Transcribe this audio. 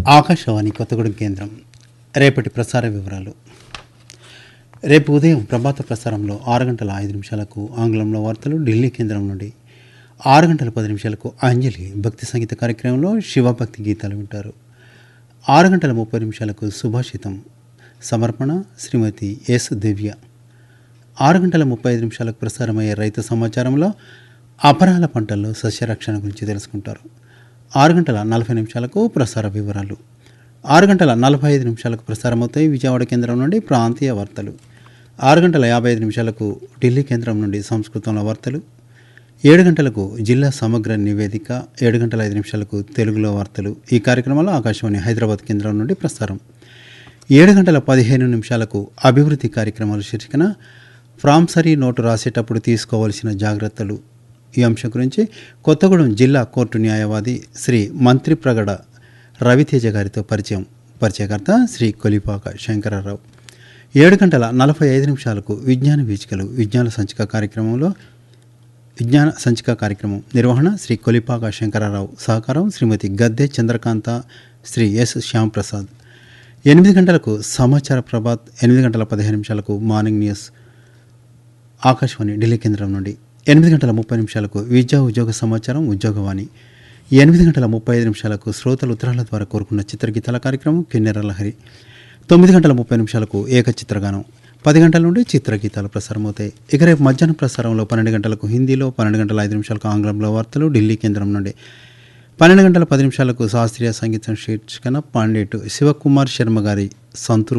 ఆకాశవాణి కొత్తగూడెం కేంద్రం రేపటి ప్రసార వివరాలు రేపు ఉదయం ప్రభాత ప్రసారంలో ఆరు గంటల ఐదు నిమిషాలకు ఆంగ్లంలో వార్తలు ఢిల్లీ కేంద్రం నుండి ఆరు గంటల పది నిమిషాలకు అంజలి భక్తి సంగీత కార్యక్రమంలో శివభక్తి గీతాలు వింటారు ఆరు గంటల ముప్పై నిమిషాలకు సుభాషితం సమర్పణ శ్రీమతి ఎస్ దివ్య ఆరు గంటల ముప్పై ఐదు నిమిషాలకు ప్రసారమయ్యే రైతు సమాచారంలో అపరాల పంటల్లో సస్యరక్షణ గురించి తెలుసుకుంటారు ఆరు గంటల నలభై నిమిషాలకు ప్రసార వివరాలు ఆరు గంటల నలభై ఐదు నిమిషాలకు ప్రసారమవుతాయి విజయవాడ కేంద్రం నుండి ప్రాంతీయ వార్తలు ఆరు గంటల యాభై ఐదు నిమిషాలకు ఢిల్లీ కేంద్రం నుండి సంస్కృతంలో వార్తలు ఏడు గంటలకు జిల్లా సమగ్ర నివేదిక ఏడు గంటల ఐదు నిమిషాలకు తెలుగులో వార్తలు ఈ కార్యక్రమంలో ఆకాశవాణి హైదరాబాద్ కేంద్రం నుండి ప్రసారం ఏడు గంటల పదిహేను నిమిషాలకు అభివృద్ధి కార్యక్రమాలు శీర్షికన ఫ్రాంసరీ నోటు రాసేటప్పుడు తీసుకోవాల్సిన జాగ్రత్తలు ఈ అంశం గురించి కొత్తగూడెం జిల్లా కోర్టు న్యాయవాది శ్రీ మంత్రి ప్రగడ రవితేజ గారితో పరిచయం పరిచయకర్త శ్రీ కొలిపాక శంకరరావు ఏడు గంటల నలభై ఐదు నిమిషాలకు విజ్ఞాన వీచికలు విజ్ఞాన సంచిక కార్యక్రమంలో విజ్ఞాన సంచిక కార్యక్రమం నిర్వహణ శ్రీ కొలిపాక శంకరరావు సహకారం శ్రీమతి గద్దె చంద్రకాంత శ్రీ ఎస్ శ్యాంప్రసాద్ ఎనిమిది గంటలకు సమాచార ప్రభాత్ ఎనిమిది గంటల పదిహేను నిమిషాలకు మార్నింగ్ న్యూస్ ఆకాశవాణి ఢిల్లీ కేంద్రం నుండి ఎనిమిది గంటల ముప్పై నిమిషాలకు విద్యా ఉద్యోగ సమాచారం ఉద్యోగవాణి ఎనిమిది గంటల ముప్పై ఐదు నిమిషాలకు శ్రోతలు ఉత్తరాల ద్వారా కోరుకున్న చిత్రగీతాల కార్యక్రమం కిన్నెర లహరి తొమ్మిది గంటల ముప్పై నిమిషాలకు ఏక చిత్రగానం పది గంటల నుండి చిత్రగీతాలు ప్రసారమవుతాయి ఇక రేపు మధ్యాహ్నం ప్రసారంలో పన్నెండు గంటలకు హిందీలో పన్నెండు గంటల ఐదు నిమిషాలకు ఆంగ్లంలో వార్తలు ఢిల్లీ కేంద్రం నుండి పన్నెండు గంటల పది నిమిషాలకు శాస్త్రీయ సంగీతం శీర్షికన పండిట్ శివకుమార్ శర్మ గారి సంతూర్